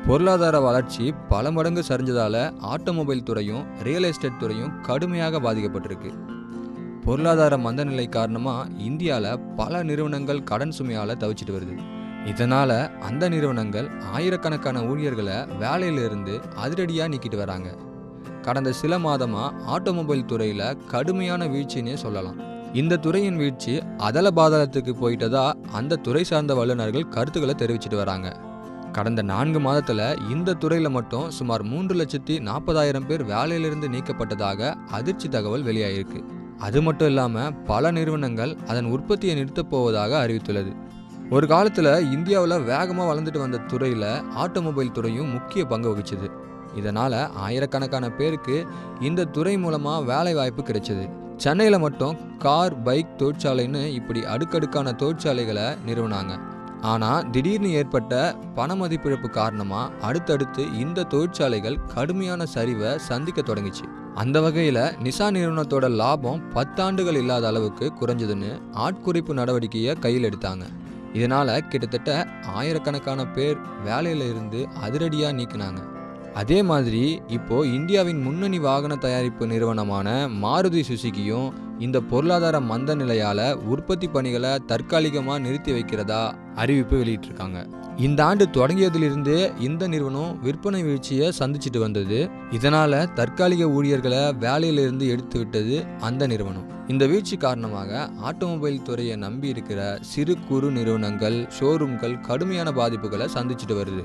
பொருளாதார வளர்ச்சி பல மடங்கு சரிஞ்சதால ஆட்டோமொபைல் துறையும் ரியல் எஸ்டேட் துறையும் கடுமையாக பாதிக்கப்பட்டிருக்கு பொருளாதார மந்தநிலை காரணமா இந்தியால பல நிறுவனங்கள் கடன் சுமையால தவிச்சிட்டு வருது இதனால அந்த நிறுவனங்கள் ஆயிரக்கணக்கான ஊழியர்களை வேலையிலிருந்து அதிரடியா நீக்கிட்டு வராங்க கடந்த சில மாதமா ஆட்டோமொபைல் துறையில கடுமையான வீழ்ச்சின்னே சொல்லலாம் இந்த துறையின் வீழ்ச்சி அதல பாதாளத்துக்கு போயிட்டதா அந்த துறை சார்ந்த வல்லுநர்கள் கருத்துக்களை தெரிவிச்சிட்டு வராங்க கடந்த நான்கு மாதத்துல இந்த துறையில மட்டும் சுமார் மூன்று லட்சத்தி நாற்பதாயிரம் பேர் வேலையிலிருந்து நீக்கப்பட்டதாக அதிர்ச்சி தகவல் வெளியாயிருக்கு அது மட்டும் இல்லாம பல நிறுவனங்கள் அதன் உற்பத்தியை நிறுத்தப் போவதாக அறிவித்துள்ளது ஒரு காலத்துல இந்தியாவில் வேகமாக வளர்ந்துட்டு வந்த துறையில ஆட்டோமொபைல் துறையும் முக்கிய பங்கு வகிச்சது இதனால ஆயிரக்கணக்கான பேருக்கு இந்த துறை மூலமா வேலை வாய்ப்பு கிடைச்சது சென்னையில மட்டும் கார் பைக் தொழிற்சாலைன்னு இப்படி அடுக்கடுக்கான தொழிற்சாலைகளை நிறுவனாங்க ஆனா திடீர்னு ஏற்பட்ட பண மதிப்பிழப்பு காரணமா அடுத்தடுத்து இந்த தொழிற்சாலைகள் கடுமையான சரிவை சந்திக்க தொடங்கிச்சு அந்த வகையில நிசா நிறுவனத்தோட லாபம் பத்தாண்டுகள் இல்லாத அளவுக்கு குறைஞ்சதுன்னு ஆட்குறைப்பு நடவடிக்கையை கையில் எடுத்தாங்க இதனால கிட்டத்தட்ட ஆயிரக்கணக்கான பேர் வேலையில இருந்து அதிரடியா நீக்கினாங்க அதே மாதிரி இப்போ இந்தியாவின் முன்னணி வாகன தயாரிப்பு நிறுவனமான மாருதி சுசுகியும் இந்த பொருளாதார மந்த நிலையால உற்பத்தி பணிகளை தற்காலிகமா நிறுத்தி வைக்கிறதா அறிவிப்பு வெளியிட்டிருக்காங்க இந்த ஆண்டு தொடங்கியதிலிருந்தே இந்த நிறுவனம் விற்பனை வீழ்ச்சியை சந்திச்சுட்டு வந்தது இதனால தற்காலிக ஊழியர்களை வேலையிலிருந்து எடுத்து விட்டது அந்த நிறுவனம் இந்த வீழ்ச்சி காரணமாக ஆட்டோமொபைல் துறையை நம்பி இருக்கிற சிறு குறு நிறுவனங்கள் ஷோரூம்கள் கடுமையான பாதிப்புகளை சந்திச்சுட்டு வருது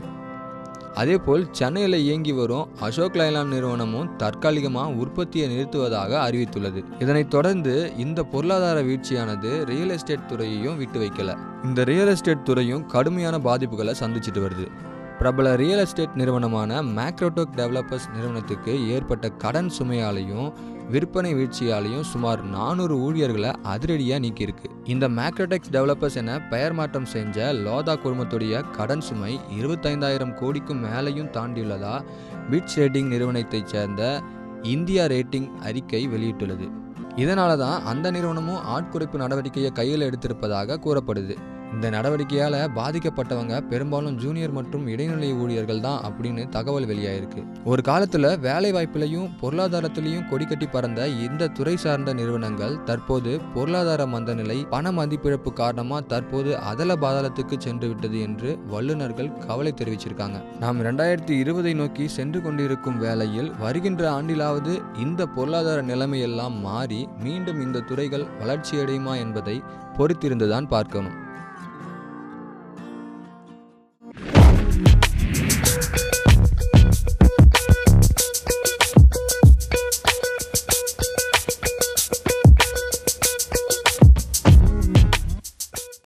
அதேபோல் சென்னையில் இயங்கி வரும் அசோக் லைலாண்ட் நிறுவனமும் தற்காலிகமாக உற்பத்தியை நிறுத்துவதாக அறிவித்துள்ளது இதனைத் தொடர்ந்து இந்த பொருளாதார வீழ்ச்சியானது ரியல் எஸ்டேட் துறையையும் விட்டு வைக்கல இந்த ரியல் எஸ்டேட் துறையும் கடுமையான பாதிப்புகளை சந்திச்சுட்டு வருது பிரபல ரியல் எஸ்டேட் நிறுவனமான மேக்ரோடோக் டெவலப்பர்ஸ் நிறுவனத்துக்கு ஏற்பட்ட கடன் சுமையாலையும் விற்பனை வீழ்ச்சியாலையும் சுமார் நானூறு ஊழியர்களை அதிரடியாக நீக்கியிருக்கு இந்த மேக்ரோடெக்ஸ் டெவலப்பர்ஸ் என பெயர் மாற்றம் செஞ்ச லோதா குழுமத்துடைய கடன் சுமை இருபத்தைந்தாயிரம் கோடிக்கும் மேலேயும் தாண்டியுள்ளதா பிட்ச் ரேட்டிங் நிறுவனத்தைச் சேர்ந்த இந்தியா ரேட்டிங் அறிக்கை வெளியிட்டுள்ளது இதனால தான் அந்த நிறுவனமும் ஆட்குறைப்பு நடவடிக்கையை கையில் எடுத்திருப்பதாக கூறப்படுது இந்த நடவடிக்கையால் பாதிக்கப்பட்டவங்க பெரும்பாலும் ஜூனியர் மற்றும் இடைநிலை ஊழியர்கள் தான் அப்படின்னு தகவல் வெளியாயிருக்கு ஒரு காலத்தில் வேலை வாய்ப்பிலையும் பொருளாதாரத்திலையும் கொடிக்கட்டி பறந்த இந்த துறை சார்ந்த நிறுவனங்கள் தற்போது பொருளாதார மந்தநிலை பண மதிப்பிழப்பு காரணமாக தற்போது அதல பாதாளத்துக்கு சென்று விட்டது என்று வல்லுநர்கள் கவலை தெரிவிச்சிருக்காங்க நாம் ரெண்டாயிரத்தி இருபதை நோக்கி சென்று கொண்டிருக்கும் வேளையில் வருகின்ற ஆண்டிலாவது இந்த பொருளாதார நிலைமையெல்லாம் மாறி மீண்டும் இந்த துறைகள் வளர்ச்சியடையுமா என்பதை பொறுத்திருந்துதான் பார்க்கணும்